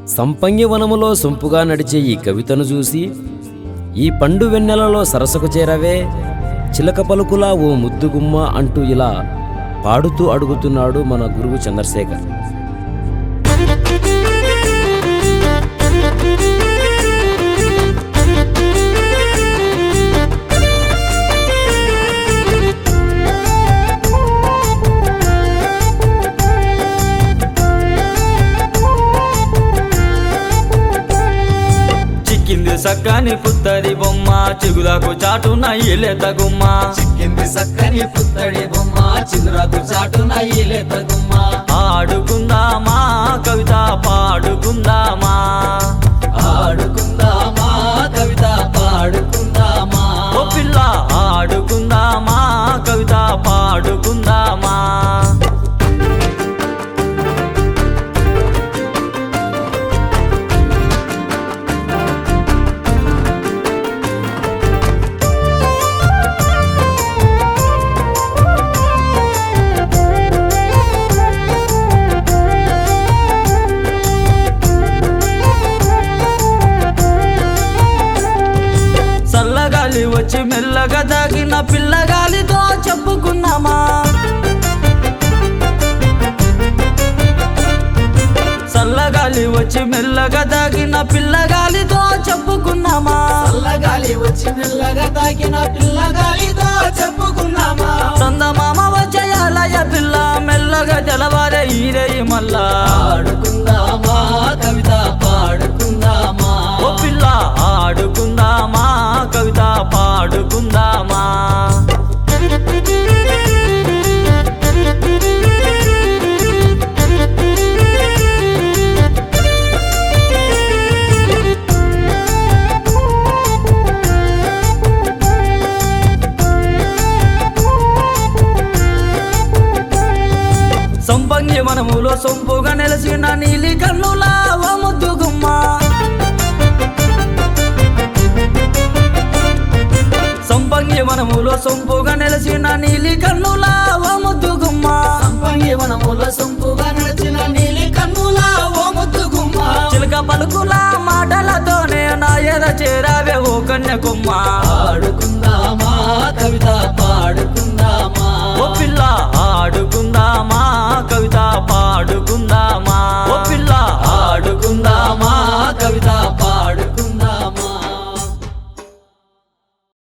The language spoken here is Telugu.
సంపంగి వనములో సొంపుగా నడిచే ఈ కవితను చూసి ఈ పండు వెన్నెలలో సరసకు చేరవే చిలక పలుకులా ఓ ముద్దుగుమ్మ అంటూ ఇలా పాడుతూ అడుగుతున్నాడు మన గురువు చంద్రశేఖర్ చిక్కింది సక్కని పుత్తడి బొమ్మ చిగులకు చాటున ఇలేత గుమ్మ చిక్కింది సక్కని పుత్తడి బొమ్మ చిగురాకు చాటున ఈలేత గుమ్మ ఆడుకుందామా కవిత పాడుకుందామా ఆడుకుందామా కవిత పాడుకుందామా ఓ పిల్ల ఆడుకుందామా కవిత పాడుకుందామా చల్లగాలి వచ్చి మెల్లగా దాగిన పిల్లగాలితో చెప్పుకున్నామా చల్లగాలి వచ్చి మెల్లగా దాగిన పిల్లగాలితో చెప్పుకున్నామా చల్లగాలి వచ్చి మెల్లగా తాకిన పిల్లగాలితో చెప్పుకున్నామా చందమామ వచ్చేయాలయ పిల్ల మెల్లగా తెలవారే ఈరేయి మల్లా ఆడుకుందామా కవిత పాడుకుందామా ఓ పిల్ల ఆడుకుందామా కవిత పాడుకుందామా సంపంగి వనములో సొంపుగా నెలసిన నీలి కన్నులా ఓ ముద్దు గుమ్మ సంపంగి వనములో సొంపుగా నెలసిన నీలి కన్నులా ఓ ముద్దు గుమ్మ సంపంగి వనముల సొంపుగా నడిచిన నీలి కన్నుల ఓ ముద్దు గుమ్మ చిలక పలుకులా